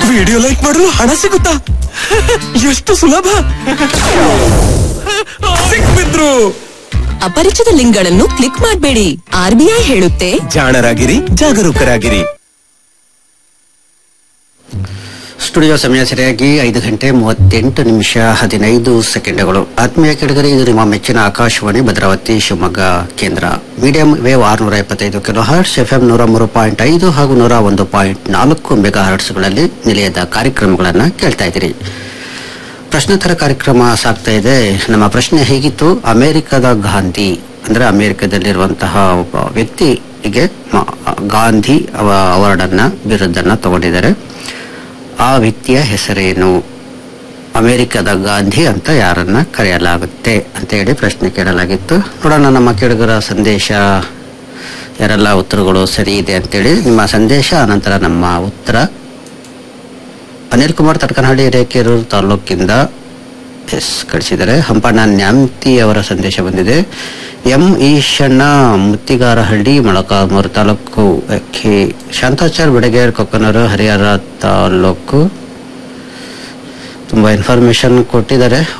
video like ಮಾಡಲು ಹಣ ಸಿಗುತ್ತಾ ಎಷ್ಟು ಸುಲಭ ಸಿಕ್ಬಿದ್ರು ಅಪರಿಚಿತ ಲಿಂಕ್ಗಳನ್ನು ಕ್ಲಿಕ್ ಮಾಡಬೇಡಿ ಆರ್ಬಿಐ ಹೇಳುತ್ತೆ ಜಾಣರಾಗಿರಿ ಜಾಗರೂಕರಾಗಿರಿ ಸ್ಟುಡಿಯೋ ಸಮಯ ಸರಿಯಾಗಿ ಐದು ಗಂಟೆ ಮೂವತ್ತೆಂಟು ನಿಮಿಷ ಹದಿನೈದು ಸೆಕೆಂಡ್ಗಳು ಆತ್ಮೀಯ ಕೆಳಗರೆ ಇದು ನಿಮ್ಮ ಮೆಚ್ಚಿನ ಆಕಾಶವಾಣಿ ಭದ್ರಾವತಿ ಶಿವಮೊಗ್ಗ ಕೇಂದ್ರ ಮೀಡಿಯಂ ವೇವ್ ಆರುನೂರ ಎಪ್ಪತ್ತೈದು ಕಿಲೋ ಹರ್ಟ್ಸ್ ಎಫ್ಎಂ ನೂರ ಮೂರು ಪಾಯಿಂಟ್ ಐದು ಹಾಗೂ ನೂರ ಒಂದು ಪಾಯಿಂಟ್ ನಾಲ್ಕು ಮೆಗಾ ಹರ್ಟ್ಸ್ಗಳಲ್ಲಿ ನಿಲಯದ ಕಾರ್ಯಕ್ರಮಗಳನ್ನು ಕೇಳ್ತಾ ಇದ್ದೀರಿ ಪ್ರಶ್ನೋತ್ತರ ಕಾರ್ಯಕ್ರಮ ಸಾಗ್ತಾ ಇದೆ ನಮ್ಮ ಪ್ರಶ್ನೆ ಹೇಗಿತ್ತು ಅಮೆರಿಕದ ಗಾಂಧಿ ಅಂದ್ರೆ ಅಮೆರಿಕದಲ್ಲಿರುವಂತಹ ಒಬ್ಬ ವ್ಯಕ್ತಿಗೆ ಮ- ಗಾಂಧಿ ಅವ ಅವಾರ್ಡನ್ನ ಬಿರುದನ್ನ ತಗೊಂಡಿದ್ದಾರೆ ಆ ವ್ಯಕ್ತಿಯ ಹೆಸರೇನು ಅಮೆರಿಕದ ಗಾಂಧಿ ಅಂತ ಯಾರನ್ನ ಕರೆಯಲಾಗುತ್ತೆ ಅಂತ ಹೇಳಿ ಪ್ರಶ್ನೆ ಕೇಳಲಾಗಿತ್ತು ನೋಡೋಣ ನಮ್ಮ ಕೇಳುಗರ ಸಂದೇಶ ಯಾರೆಲ್ಲ ಉತ್ತರಗಳು ಸರಿ ಇದೆ ಅಂತೇಳಿ ನಿಮ್ಮ ಸಂದೇಶ ಅನಂತರ ನಮ್ಮ ಉತ್ತರ ಅನಿಲ್ ಕುಮಾರ್ ತಡ್ಕನಹಳ್ಳಿ ರೇಕೆರೂರು ತಾಲೂಕಿಂದ ಎಸ್ ಕಳಿಸಿದ್ದಾರೆ ಹಂಪಣ್ಣ ನ್ಯಾಮ್ತಿ ಅವರ ಸಂದೇಶ ಬಂದಿದೆ ಎಂ ಈಶಣ್ಣ ಮುತ್ತಿಗಾರಹಳ್ಳಿ ಮೊಳಕಾಲ್ಮೂರು ತಾಲೂಕು ಕೆ ಶಾಂತಾಚಾರ್ ಬೆಡಗೇರ್ ಕೊಕ್ಕನೂರು ಹರಿಹರ ತಾಲೂಕು ತುಂಬಾ ಇನ್ಫಾರ್ಮೇಶನ್ ಕೊಟ್ಟಿದ್ದಾರೆ